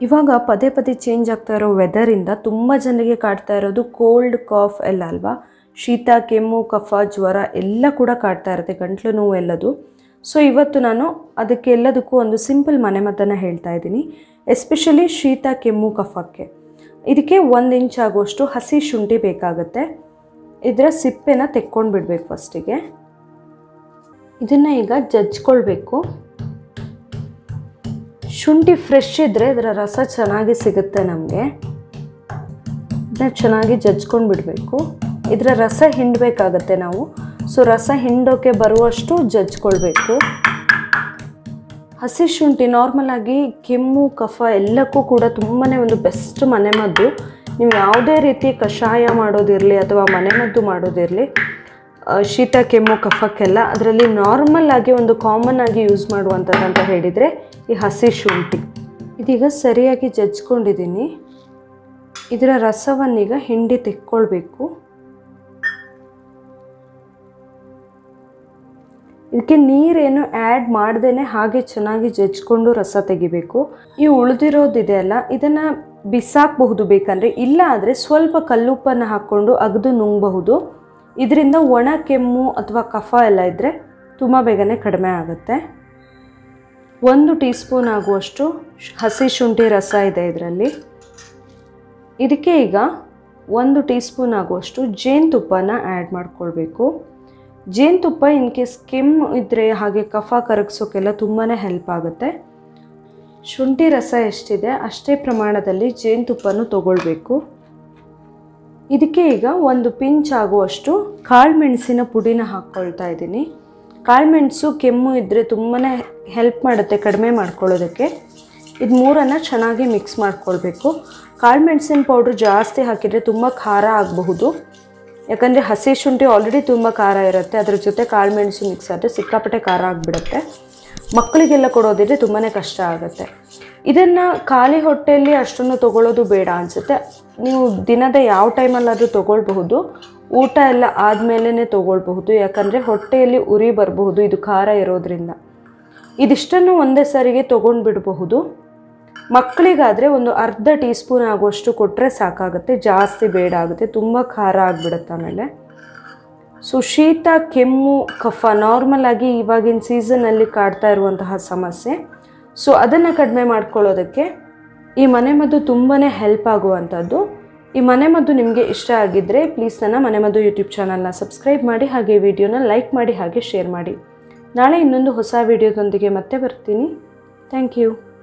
ಇವಾಗ ಪದೇ ಪದೇ ಚೇಂಜ್ ಆಗ್ತಾ ಇರೋ ವೆದರಿಂದ ತುಂಬ ಜನರಿಗೆ ಕಾಡ್ತಾ ಇರೋದು ಕೋಲ್ಡ್ ಕಾಫ್ ಎಲ್ಲ ಅಲ್ವಾ ಶೀತ ಕೆಮ್ಮು ಕಫ ಜ್ವರ ಎಲ್ಲ ಕೂಡ ಕಾಡ್ತಾ ಇರುತ್ತೆ ಗಂಟ್ಲು ನೋವು ಎಲ್ಲದು ಸೊ ಇವತ್ತು ನಾನು ಅದಕ್ಕೆ ಎಲ್ಲದಕ್ಕೂ ಒಂದು ಸಿಂಪಲ್ ಮನೆಮದ್ದನ್ನು ಹೇಳ್ತಾ ಇದ್ದೀನಿ ಎಸ್ಪೆಷಲಿ ಶೀತ ಕೆಮ್ಮು ಕಫಕ್ಕೆ ಇದಕ್ಕೆ ಒಂದು ಇಂಚ್ ಆಗುವಷ್ಟು ಹಸಿ ಶುಂಠಿ ಬೇಕಾಗುತ್ತೆ ಇದರ ಸಿಪ್ಪೆನ ತೆಕ್ಕೊಂಡು ಬಿಡಬೇಕು ಫಸ್ಟಿಗೆ ಇದನ್ನು ಈಗ ಜಜ್ಕೊಳ್ಬೇಕು ಶುಂಠಿ ಫ್ರೆಶ್ ಇದ್ದರೆ ಇದರ ರಸ ಚೆನ್ನಾಗಿ ಸಿಗುತ್ತೆ ನಮಗೆ ಇದನ್ನ ಚೆನ್ನಾಗಿ ಜಜ್ಕೊಂಡು ಬಿಡಬೇಕು ಇದರ ರಸ ಹಿಂಡಬೇಕಾಗತ್ತೆ ನಾವು ಸೊ ರಸ ಹಿಂಡೋಕೆ ಬರುವಷ್ಟು ಜಜ್ಕೊಳ್ಬೇಕು ಹಸಿ ಶುಂಠಿ ನಾರ್ಮಲ್ ಆಗಿ ಕೆಮ್ಮು ಕಫ ಎಲ್ಲಕ್ಕೂ ಕೂಡ ತುಂಬಾ ಒಂದು ಬೆಸ್ಟ್ ಮನೆಮದ್ದು ನೀವು ಯಾವುದೇ ರೀತಿ ಕಷಾಯ ಮಾಡೋದಿರಲಿ ಅಥವಾ ಮನೆಮದ್ದು ಮಾಡೋದಿರಲಿ ಆ, ಶೀತ ಕೆಮ್ಮು ಕಫಕ್ಕೆಲ್ಲ ಅದರಲ್ಲಿ ನಾರ್ಮಲ್ ಆಗಿ ಒಂದು ಕಾಮನ್ ಆಗಿ ಯೂಸ್ ಮಾಡುವಂಥದ್ದು ಅಂತ ಹೇಳಿದರೆ ಈ ಹಸಿ ಶುಂಠಿ ಇದೀಗ ಸರಿಯಾಗಿ ಜಜ್ಕೊಂಡಿದ್ದೀನಿ ಇದರ ರಸವನ್ನೀಗ ಹಿಂಡಿ ತೆಕ್ಕೊಳ್ಬೇಕು ಇದಕ್ಕೆ ನೀರೇನು ಆ್ಯಡ್ ಮಾಡ್ದೇ ಹಾಗೆ ಚೆನ್ನಾಗಿ ಜಜ್ಕೊಂಡು ರಸ ತೆಗಿಬೇಕು ಈ ಉಳಿದಿರೋದಿದೆ ಅಲ್ಲ ಇದನ್ನು ಬಿಸಾಕಬಹುದು ಬೇಕಂದರೆ ಇಲ್ಲ ಆದರೆ ಸ್ವಲ್ಪ ಕಲ್ಲುಪ್ಪನ್ನು ಹಾಕ್ಕೊಂಡು ಅಗದು ನುಂಗಬಹುದು ಇದರಿಂದ ಒಣ ಕೆಮ್ಮು ಅಥವಾ ಕಫ ಎಲ್ಲ ಇದ್ದರೆ ತುಂಬ ಬೇಗನೆ ಕಡಿಮೆ ಆಗುತ್ತೆ ಒಂದು ಟೀ ಸ್ಪೂನ್ ಆಗುವಷ್ಟು ಶ್- ಹಸಿ ಶುಂಠಿ ರಸ ಇದೆ ಇದರಲ್ಲಿ ಇದಕ್ಕೆ ಈಗ ಒಂದು ಟೀ ಸ್ಪೂನ್ ಆಗುವಷ್ಟು ಜೇನುತುಪ್ಪನ ಆ್ಯಡ್ ಮಾಡ್ಕೊಳ್ಬೇಕು ಜೇನುತುಪ್ಪ ಇನ್ ಕೇಸ್ ಕೆಮ್ಮು ಇದ್ದರೆ ಹಾಗೆ ಕಫ ಕರಗಿಸೋಕ್ಕೆಲ್ಲ ತುಂಬಾ ಹೆಲ್ಪ್ ಆಗುತ್ತೆ ಶುಂಠಿ ರಸ ಎಷ್ಟಿದೆ ಅಷ್ಟೇ ಪ್ರಮಾಣದಲ್ಲಿ ಜೇನುತುಪ್ಪನೂ ತಗೊಳ್ಬೇಕು ಇದಕ್ಕೆ ಈಗ ಒಂದು ಪಿಂಚ್ ಆಗುವಷ್ಟು ಕಾಳುಮೆಣಸಿನ ಪುಡಿನ ಹಾಕ್ಕೊಳ್ತಾ ಇದ್ದೀನಿ ಕಾಳುಮೆಣಸು ಕೆಮ್ಮು ಇದ್ದರೆ ತುಂಬಾ ಹೆಲ್ಪ್ ಮಾಡುತ್ತೆ ಕಡಿಮೆ ಮಾಡ್ಕೊಳ್ಳೋದಕ್ಕೆ ಇದು ಮೂರನ್ನು ಚೆನ್ನಾಗಿ ಮಿಕ್ಸ್ ಮಾಡ್ಕೊಳ್ಬೇಕು ಕಾಳುಮೆಣಸಿನ ಪೌಡ್ರ್ ಜಾಸ್ತಿ ಹಾಕಿದರೆ ತುಂಬ ಖಾರ ಆಗಬಹುದು ಯಾಕಂದರೆ ಹಸಿ ಶುಂಠಿ ಆಲ್ರೆಡಿ ತುಂಬ ಖಾರ ಇರುತ್ತೆ ಅದ್ರ ಜೊತೆ ಕಾಳುಮೆಣಸು ಮಿಕ್ಸ್ ಆದರೆ ಸಿಕ್ಕಾಪಟ್ಟೆ ಖಾರ ಆಗಿಬಿಡುತ್ತೆ ಮಕ್ಕಳಿಗೆಲ್ಲ ಕೊಡೋದಿದ್ರೆ ತುಂಬಾ ಕಷ್ಟ ಆಗುತ್ತೆ ಇದನ್ನು ಖಾಲಿ ಹೊಟ್ಟೆಯಲ್ಲಿ ಅಷ್ಟನ್ನು ತಗೊಳ್ಳೋದು ಬೇಡ ಅನಿಸುತ್ತೆ ನೀವು ದಿನದ ಯಾವ ಟೈಮಲ್ಲಾದರೂ ತೊಗೊಳ್ಬಹುದು ಊಟ ಎಲ್ಲ ಆದಮೇಲೆ ತೊಗೊಳ್ಬಹುದು ಯಾಕಂದರೆ ಹೊಟ್ಟೆಯಲ್ಲಿ ಉರಿ ಬರಬಹುದು ಇದು ಖಾರ ಇರೋದ್ರಿಂದ ಇದಿಷ್ಟನ್ನು ಒಂದೇ ಸಾರಿಗೆ ತೊಗೊಂಡು ಬಿಡಬಹುದು ಮಕ್ಕಳಿಗಾದರೆ ಒಂದು ಅರ್ಧ ಟೀ ಸ್ಪೂನ್ ಆಗುವಷ್ಟು ಕೊಟ್ಟರೆ ಸಾಕಾಗುತ್ತೆ ಜಾಸ್ತಿ ಬೇಡ ಆಗುತ್ತೆ ತುಂಬ ಖಾರ ಆಗಿಬಿಡುತ್ತೆ ಆಮೇಲೆ ಸೊ ಶೀತ ಕೆಮ್ಮು ಕಫ ನಾರ್ಮಲ್ ಆಗಿ ಇವಾಗಿನ ಸೀಸನಲ್ಲಿ ಕಾಡ್ತಾ ಇರುವಂತಹ ಸಮಸ್ಯೆ ಸೊ ಅದನ್ನು ಕಡಿಮೆ ಮಾಡ್ಕೊಳ್ಳೋದಕ್ಕೆ ಈ ಮನೆಮದ್ದು ತುಂಬಾ ಹೆಲ್ಪ್ ಆಗುವಂಥದ್ದು ಈ ಮನೆಮದ್ದು ನಿಮಗೆ ಇಷ್ಟ ಆಗಿದ್ದರೆ ಪ್ಲೀಸ್ ನನ್ನ ಮನೆಮದ್ದು ಯೂಟ್ಯೂಬ್ ಚಾನಲ್ನ ಸಬ್ಸ್ಕ್ರೈಬ್ ಮಾಡಿ ಹಾಗೆ ವಿಡಿಯೋನ ಲೈಕ್ ಮಾಡಿ ಹಾಗೆ ಶೇರ್ ಮಾಡಿ ನಾಳೆ ಇನ್ನೊಂದು ಹೊಸ ವಿಡಿಯೋದೊಂದಿಗೆ ಮತ್ತೆ ಬರ್ತೀನಿ ಥ್ಯಾಂಕ್ ಯು